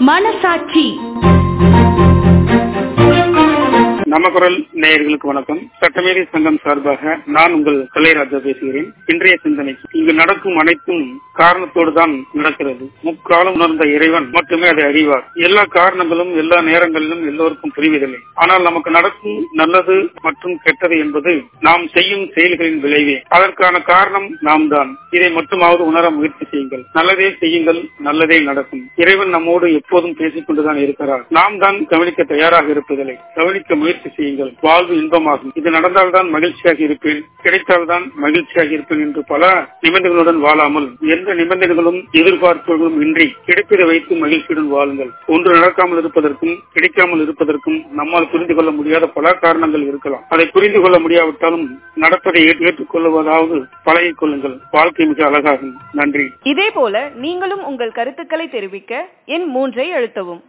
மனசாட்சி நமக்குரல் நேயர்களுக்கு வணக்கம் சட்டமேதை சங்கம் சார்பாக நான் உங்கள் கலைராஜா பேசுகிறேன் இன்றைய சிந்தனை இங்கு நடக்கும் அனைத்தும் காரணத்தோடு தான் நடக்கிறது முக்காலம் உணர்ந்த இறைவன் மட்டுமே அதை அறிவார் எல்லா காரணங்களும் எல்லா நேரங்களிலும் எல்லோருக்கும் புரிவதில்லை ஆனால் நமக்கு நடக்கும் நல்லது மற்றும் கெட்டது என்பது நாம் செய்யும் செயல்களின் விளைவே அதற்கான காரணம் நாம் தான் இதை மட்டுமாவது உணர முயற்சி செய்யுங்கள் நல்லதே செய்யுங்கள் நல்லதே நடக்கும் இறைவன் நம்மோடு எப்போதும் பேசிக் கொண்டுதான் இருக்கிறார் நாம் தான் கவனிக்க தயாராக இருப்பதில்லை கவனிக்க முயற்சி செய்யுங்கள் வாழ்வு இன்பமாகும் இது நடந்தால்தான் மகிழ்ச்சியாக இருப்பேன் கிடைத்தால்தான் மகிழ்ச்சியாக இருப்பேன் என்று பல நிபந்தனைகளுடன் வாழாமல் எந்த நிபந்தனைகளும் எதிர்பார்ப்புகளும் இன்றி கிடைப்பதை வைத்து மகிழ்ச்சியுடன் வாழுங்கள் ஒன்று நடக்காமல் இருப்பதற்கும் கிடைக்காமல் இருப்பதற்கும் நம்மால் புரிந்து கொள்ள முடியாத பல காரணங்கள் இருக்கலாம் அதை புரிந்து கொள்ள முடியாவிட்டாலும் நடப்பதை ஏற்று- ஏற்றுக்கொள்வதாவது பழகிக் கொள்ளுங்கள் வாழ்க்கை மிக அழகாகும் நன்றி இதே போல நீங்களும் உங்கள் கருத்துக்களை தெரிவிக்க எண் மூன்றை அழுத்தவும்